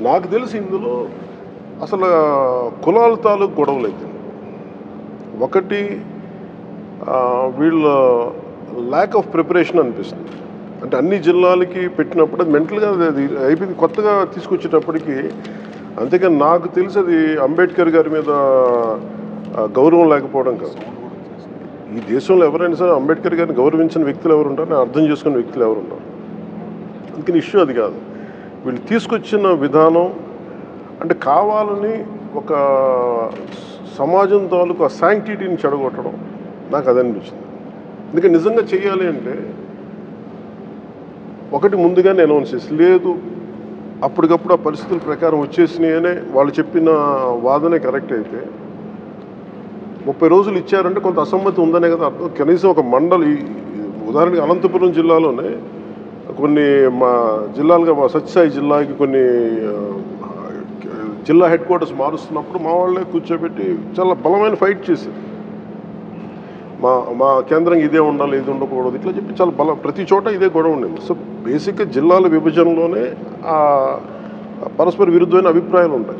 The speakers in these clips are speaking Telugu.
నాకు తెలిసి ఇందులో అసలు కులాల తాలూకు గొడవలు అయితే ఒకటి ఆ, వీళ్ళ ల్యాక్ ఆఫ్ ప్రిపరేషన్ అనిపిస్తుంది అంటే అన్ని జిల్లాలకి పెట్టినప్పుడు అది మెంటల్గా అది అది అయిపోయింది కొత్తగా తీసుకొచ్చేటప్పటికి అంతేకాని నాకు తెలిసి అది అంబేద్కర్ గారి మీద ఆ, గౌరవం లేకపోవడం కాదు ఈ దేశంలో ఎవరైనా సరే అంబేద్కర్ గారిని గౌరవించిన వ్యక్తులు ఎవరు ఉంటారు అర్థం చేసుకున్న వ్యక్తులు ఎవరు ఉంటారు అందుకని ఇష్యూ అది కాదు వీళ్ళు తీసుకొచ్చిన విధానం అంటే కావాలని ఒక సమాజం తాలూకు ఆ శాంక్టిటీని చెడగొట్టడం నాకు అది అనిపించింది ఎందుకంటే నిజంగా చేయాలి అంటే ఒకటి ముందుగానే అనౌన్స్ చేసి లేదు అప్పటికప్పుడు ఆ పరిస్థితుల ప్రకారం వచ్చేసినాయనే వాళ్ళు చెప్పిన వాదనే కరెక్ట్ అయితే ముప్పై రోజులు ఇచ్చారంటే కొంత అసమ్మతి ఉందనే కదా అర్థం కనీసం ఒక మండలి ఉదాహరణకి అనంతపురం జిల్లాలోనే కొన్ని మా జిల్లాలుగా మా సత్యసాయి జిల్లాకి కొన్ని ఆ, జిల్లా హెడ్ క్వార్టర్స్ మారుస్తున్నప్పుడు మా వాళ్ళే కూర్చోబెట్టి చాలా బలమైన ఫైట్ చేశారు మా మా కేంద్రం ఇదే ఉండాలి ఇది ఉండకూడదు ఇట్లా చెప్పి చాలా బల ప్రతి చోట ఇదే గొడవ ఉండేది సో బేసిక్గా జిల్లాల విభజనలోనే ఆ పరస్పర విరుద్ధమైన అభిప్రాయాలు ఉంటాయి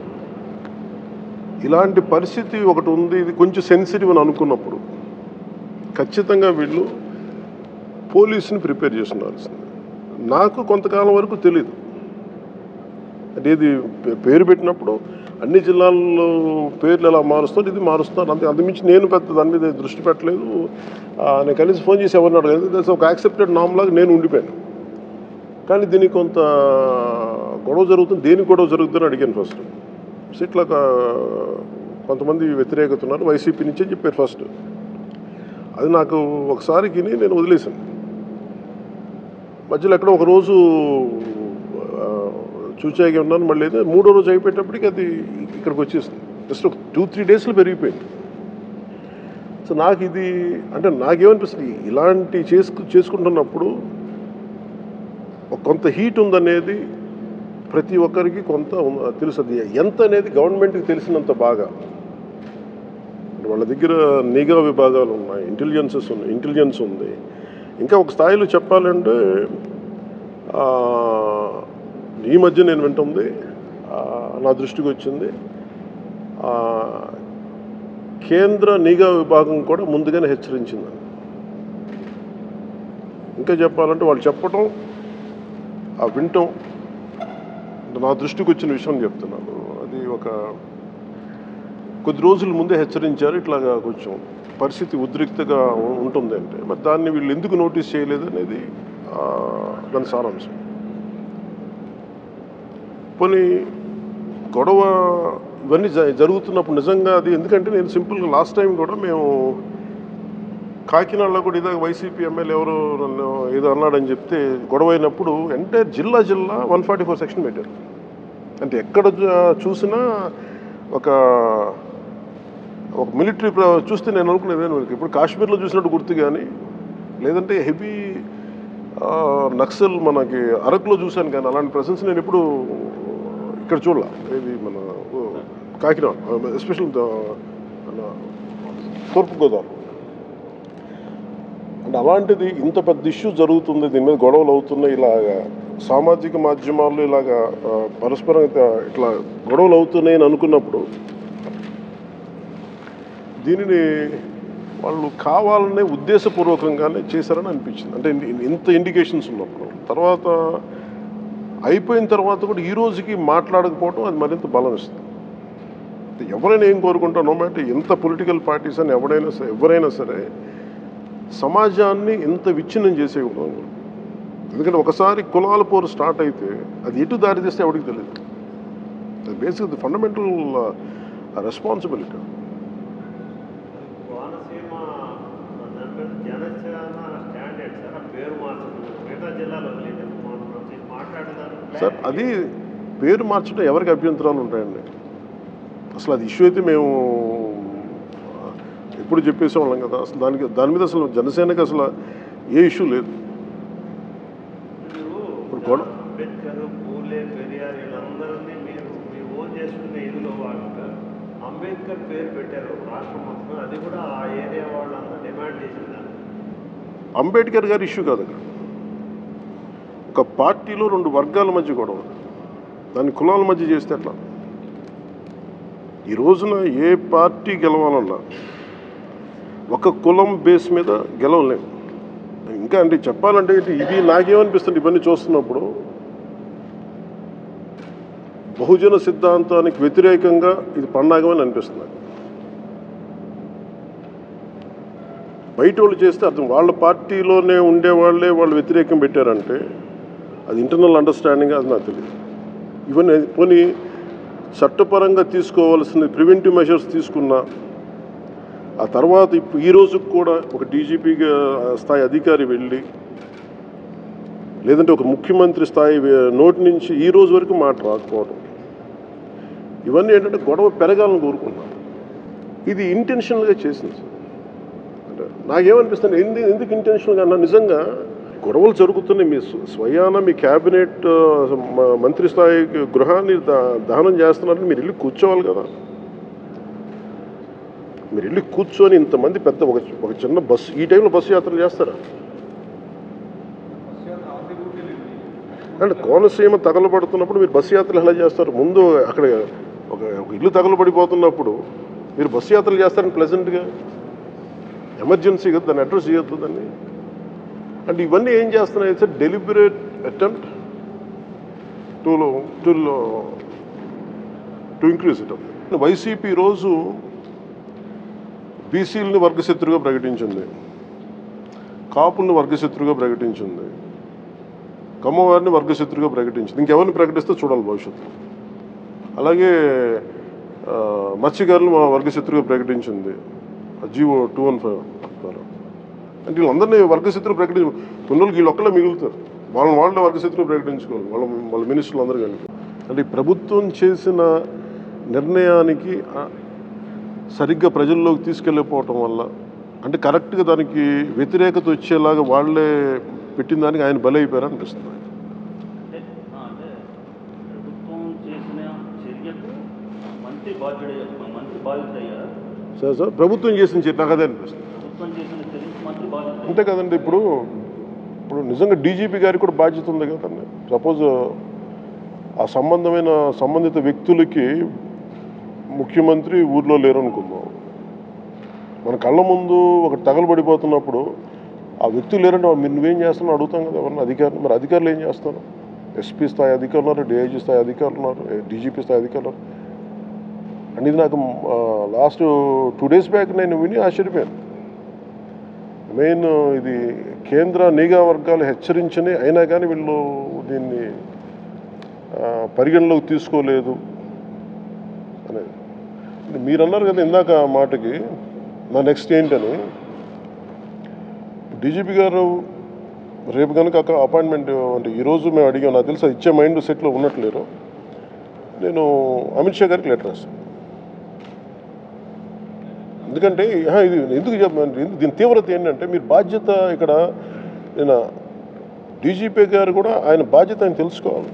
ఇలాంటి పరిస్థితి ఒకటి ఉంది ఇది కొంచెం సెన్సిటివ్ అని అనుకున్నప్పుడు ఖచ్చితంగా వీళ్ళు పోలీసుని ప్రిపేర్ చేస్తున్నారు నాకు కొంతకాలం వరకు తెలియదు అంటే ఇది పే- పేరు పెట్టినప్పుడు అన్ని జిల్లాల్లో పేర్లు ఎలా మారుస్తారు ఇది మారుస్తారు అంతే అంతమించి నేను పెద్ద దాని మీద దృష్టి పెట్టలేదు ఆ, నేను కనీసం ఫోన్ చేసి ఎవరిని అడగలేదు దట్స్ ఒక యాక్సెప్టెడ్ నామ్ లాగా నేను ఉండిపోయాను కానీ దీనికి కొంత గొడవ జరుగుతుంది దేనికి గొడవ జరుగుతుందని అడిగాను ఫస్ట్ సో ఇట్లా ఒక కొంతమంది వ్యతిరేకత ఉన్నారు వైసీపీ నుంచే చెప్పారు ఫస్ట్ అది నాకు ఒకసారికి నేను వదిలేశాను మధ్యలో ఎక్కడో ఒక రోజు ఆ, చూచాగా ఉన్నాను మళ్ళీ ఏదో మూడో రోజు అయిపోయేటప్పటికి అది ఇక్కడికి వచ్చేసింది జస్ట్ ఒక టూ త్రీ డేస్లో పెరిగిపోయింది సో నాకు ఇది అంటే నాకేమనిపిస్తుంది ఇలాంటి చేసుకు చేసుకుంటున్నప్పుడు ఒక కొంత హీట్ ఉందనేది ప్రతి ఒక్కరికి కొంత ఉన్న- తెలుసు అది ఎంత అనేది గవర్నమెంట్కి తెలిసినంత బాగా అంటే వాళ్ళ దగ్గర నిఘా విభాగాలు ఉన్నాయి ఇంటెలిజెన్సెస్ ఉన్నాయి ఇంటెలిజెన్స్ ఉంది ఇంకా ఒక స్థాయిలో చెప్పాలంటే ఆ, ఈ మధ్య నేను వింటుంది ఆ, నా దృష్టికి వచ్చింది ఆ, కేంద్ర నిఘా విభాగం కూడా ముందుగానే హెచ్చరించింది ఇంకా చెప్పాలంటే వాళ్ళు చెప్పటం ఆ వినటం నా దృష్టికి వచ్చిన విషయం చెప్తున్నాను అది ఒక కొద్ది రోజుల ముందే హెచ్చరించారు ఇట్లాగా కొంచెం పరిస్థితి ఉద్రిక్తగా ఉ- ఉంటుంది అంటే మరి దాన్ని వీళ్ళు ఎందుకు నోటీస్ చేయలేదు అనేది ఆ, దాని సారాంశం పోనీ గొడవ ఇవన్నీ జ- జరుగుతున్నప్పుడు నిజంగా అది ఎందుకంటే నేను సింపుల్గా లాస్ట్ టైం కూడా మేము కాకినాడలో కూడా ఇదే వైసీపీ ఎమ్మెల్యే ఎవరు నన్ను ఏదో అన్నాడని చెప్తే గొడవ అయినప్పుడు ఎంటైర్ జిల్లా జిల్లా వన్ ఫార్టీ ఫోర్ సెక్షన్ పెట్టారు అంటే ఎక్కడ చూ- చూసినా ఒక ఒక మిలిటరీ ప్ర- చూస్తే నేను అనుకునేది ఏంటి మనకి ఇప్పుడు కాశ్మీర్లో చూసినట్టు గుర్తు కానీ లేదంటే హెవీ నక్సల్ మనకి అరకులో చూశాను కానీ అలాంటి ప్రెసెన్స్ నేను ఎప్పుడు ఇక్కడ చూడాల ఇది మన ఓ, కాకినాడ ఎస్పెషల్ మన తూర్పుగోదావరి అంటే అలాంటిది ఇంత పెద్ద ఇష్యూ జరుగుతుంది దీని మీద గొడవలు అవుతున్నాయి ఇలాగా సామాజిక మాధ్యమాల్లో ఇలాగా ఆ, పరస్పరం ఇట్లా- ఇట్లా గొడవలు అవుతున్నాయి అని అనుకున్నప్పుడు దీనిని వాళ్ళు కావాలనే ఉద్దేశపూర్వకంగానే చేశారని అనిపించింది అంటే ఇన్- ఇంత ఇండికేషన్స్ ఉన్నప్పుడు తర్వాత అయిపోయిన తర్వాత కూడా ఈ రోజుకి మాట్లాడకపోవడం అది మరింత బలం ఇస్తుంది ఎవరైనా ఏం కోరుకుంటాం నో మ్యాటర్ ఎంత పొలిటికల్ పార్టీస్ అని ఎవరైనా సరే ఎవరైనా సరే సమాజాన్ని ఇంత విచ్ఛిన్నం చేసేయకూడదు ఎందుకంటే ఒకసారి కులాల పోరు స్టార్ట్ అయితే అది ఎటు దారి తీస్తే ఎవరికి తెలియదు అది బేసిక్ ఫండమెంటల్ రెస్పాన్సిబిలిటీ కోనసీమ దాని మీద జనసేన స్టాండర్డ్ సార్ ఆ పేరు మార్చుకున్నారు మిగతా జిల్లాలో వదిలేదు మనం మాట్లాడదాం సార్ అది పేరు మార్చడం ఎవరికి అభ్యంతరాలు ఉంటాయండి అసలు అది ఇష్యూ అయితే మేము ఆ, ఎప్పుడు చెప్పేసేవాళ్ళం కదా అసలు దానికి దాని మీద అసలు జనసేనకి అసలు ఏ ఇష్యూ లేదు మీరు ఇప్పుడు గొడవ- అంబేద్కర్ పూలే పెరియార్ వీళ్ళందరినీ మీరు మీ ఓన్ చేసుకునే ఇదిలో వాడుతారు అంబేద్కర్ పేరు పెట్టారు రాష్ట్రం మొత్తం అది కూడా ఆ ఏరియా వాళ్ళందరూ డిమాండ్ చేసిందని అంబేద్కర్ గారి ఇష్యూ కాదు అక్కడ ఒక పార్టీలో రెండు వర్గాల మధ్య గొడవ దాన్ని కులాల మధ్య చేస్తే ఎట్లా ఈ రోజున ఏ పార్టీ గెలవాలన్నా ఒక కులం బేస్ మీద గెలవలేం ఇంకా అంటే చెప్పాలంటే ఇది ఇది నాకేమనిపిస్తుంది ఇవన్నీ చూస్తున్నప్పుడు బహుజన సిద్ధాంతానికి వ్యతిరేకంగా ఇది పండాగమని అనిపిస్తుంది నాకు. బయట వాళ్ళు చేస్తే అర్థం వాళ్ళ పార్టీలోనే ఉండే వాళ్ళే వాళ్ళు వ్యతిరేకం పెట్టారంటే అది ఇంటర్నల్ అండర్స్టాండింగ్ అది నాకు తెలియదు ఇవన్నీ పోనీ చట్టపరంగా తీసుకోవాల్సిన ప్రివెంటివ్ మెషర్స్ తీసుకున్నా ఆ తర్వాత ఇప్పుడు ఈ రోజుకి కూడా ఒక డీజీపీ స్థాయి అధికారి వెళ్ళి లేదంటే ఒక ముఖ్యమంత్రి స్థాయి వే- నోటి నుంచి ఈ రోజు వరకు మాట రాకపోవడం ఇవన్నీ ఏంటంటే గొడవ పెరగాలని కోరుకున్నాను ఇది ఇంటెన్షనల్గా చేసింది సార్ అంటే నాకేమనిపిస్తుంది ఎందు ఎందుకు ఇంటెన్షనల్గా అన్నా నిజంగా గొడవలు జరుగుతున్నాయి మీ స్వ- స్వయాన మీ క్యాబినెట్ ఆ, మ- మంత్రి స్థాయి గృహాన్ని దా- దహనం చేస్తున్నారని మీరు వెళ్ళి కూర్చోవాలి కదా మీరు వెళ్ళి కూర్చొని ఇంతమంది పెద్ద ఒక ఒక చిన్న బస్సు ఈ టైంలో బస్సు యాత్రలు చేస్తారా అంటే కోనసీమ తగలబడుతున్నప్పుడు మీరు బస్సు యాత్రలు ఎలా చేస్తారు ముందు అక్కడ ఒక ఒక ఇల్లు తగలబడిపోతున్నప్పుడు మీరు బస్సు యాత్రలు చేస్తారని ప్లెజెంట్గా ఎమర్జెన్సీ కదా దాన్ని అడ్రస్ చేయొద్దు దాన్ని అంటే ఇవన్నీ ఏం చేస్తున్నాయి sir deliberate attempt to to to increase it YCP రోజు బీసీలని వర్గశత్రుగా ప్రకటించింది కాపుల్ని వర్గశత్రుగా ప్రకటించింది కమ్మవారిని వర్గశత్రుగా ప్రకటించింది ఇంకెవరిని ప్రకటిస్తే చూడాలి భవిష్యత్తు అలాగే ఆ, మత్స్యకారులు మా వర్గశత్రుగా ప్రకటించింది జీవో టూ వన్ ఫైవ్ ద్వారా అంటే వీళ్ళందరినీ వర్గశత్రులు ప్రకటించు కొన్ని రోజులు వీళ్ళు ఒక్కలే మిగులుతారు వాళ్ళని వాళ్ళే వర్గశత్రులు ప్రకటించుకోవాలి వాళ్ళ వాళ్ళ మినిస్టర్లు అందరూ కలిపి అంటే ఈ ప్రభుత్వం చేసిన నిర్ణయానికి ఆ, సరిగ్గా ప్రజల్లోకి తీసుకెళ్ళిపోవటం వల్ల అంటే కరెక్ట్గా దానికి వ్యతిరేకత వచ్చేలాగా వాళ్ళే పెట్టిన దానికి ఆయన బలైపోయారు అనిపిస్తుంది అంటే ఆ, అంటే ప్రభుత్వం చేసిన చర్యకు మంత్రి బాధ్యుడు మంత్రి బాధ్యత అయ్యారా సార్ సార్ ప్రభుత్వం చేసిన చర్య నాకు అదే అనిపిస్తుంది ప్రభుత్వం చేసిన చర్యకు మంత్రి బాధ్యత అంతే కదండి ఇప్పుడు ఇప్పుడు నిజంగా డీజీపీ గారికి కూడా బాధ్యత ఉంది కదండి సపోజ్ ఆ సంబంధమైన సంబంధిత వ్యక్తులకి ముఖ్యమంత్రి ఊర్లో లేరు అనుకుందాం మన కళ్ళ ముందు ఒక తగలబడిపోతున్నప్పుడు ఆ వ్యక్తులు లేరంటే వాళ్ళు మీరు నువ్వేం చేస్తున్నావు అడుగుతాం కదా ఎవరన్నా అధికారులు మరి అధికారులు ఏం చేస్తారు ఎస్పీ స్థాయి అధికారులు ఉన్నారు డిఐజీ స్థాయి అధికారులు ఉన్నారు డీజీపీ స్థాయి అధికారులు ఉన్నారు అండ్ ఇది నాకు లాస్ట్ టూ డేస్ బ్యాక్ నేను విని ఆశ్చర్యపోయాను మెయిన్ ఇది కేంద్ర నిఘా వర్గాలు హెచ్చరించని అయినా కానీ వీళ్ళు దీన్ని ఆ, పరిగణలోకి తీసుకోలేదు అనేది అంటే మీరు అన్నారు కదా ఇందాక ఆ మాటకి నా నెక్స్ట్ ఏంటని డీజీపీ గారు రేపు కనుక అక్కడ అపాయింట్మెంట్ అంటే ఈరోజు మేము అడిగాం నాకు తెలుసు అది ఇచ్చే మైండ్ సెట్లో ఉన్నట్లేరు నేను అమిత్ షా గారికి లెటర్ రాస్తాను ఎందుకంటే ఆహా, ఇది ఎందుకు చెప్పండి దీని తీవ్రత ఏంటంటే మీరు బాధ్యత ఇక్కడ నేను డీజీపీ గారు కూడా ఆయన బాధ్యత ఆయన తెలుసుకోవాలి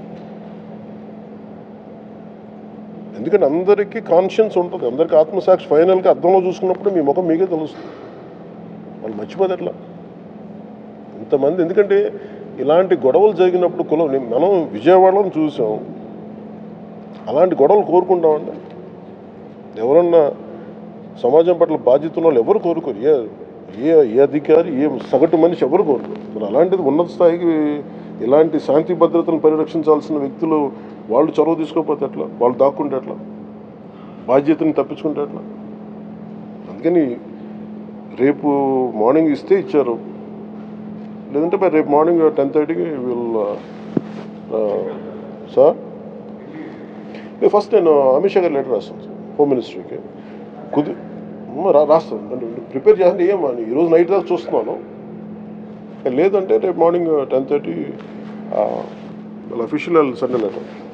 ఎందుకంటే అందరికీ కాన్షియన్స్ ఉంటుంది అందరికీ ఆత్మసాక్షి ఫైనల్గా అర్థంలో చూసుకున్నప్పుడు మీ ముఖం మీకే తెలుస్తుంది వాళ్ళు మర్చిపోదు ఎట్లా ఇంతమంది ఎందుకంటే ఇలాంటి గొడవలు జరిగినప్పుడు కులం నేను- మనం విజయవాడలో చూసాం అలాంటి గొడవలు కోరుకుంటామండి ఎవరన్నా సమాజం పట్ల బాధ్యత ఉన్న వాళ్ళు ఎవరు కోరుకోరు ఏ ఏ ఏ అధికారి ఏ సగటు మనిషి ఎవరు కోరుకోరు మరి అలాంటిది ఉన్నత స్థాయికి ఇలాంటి శాంతి భద్రతను పరిరక్షించాల్సిన వ్యక్తులు వాళ్ళు చొరవ తీసుకోకపోతే ఎట్లా వాళ్ళు దాక్కుంటే ఎట్లా బాధ్యతని తప్పించుకుంటే ఎట్లా అందుకని రేపు మార్నింగ్ ఇస్తే ఇచ్చారు లేదంటే మరి రేపు మార్నింగ్ టెన్ థర్టీకి వీళ్ళు సార్ నేను ఫస్ట్ నేను అమిత్ షా గారు లెటర్ రాస్తాను సార్ హోమ్ మినిస్ట్రీకి కుది ఉమ్మ, రా రాస్తాను అంటే ప్రిపేర్ చేయాలంటే ఏం అని ఈరోజు నైట్ దాకా చూస్తున్నాను లేదంటే రేపు morning ten thirty official Sunday letter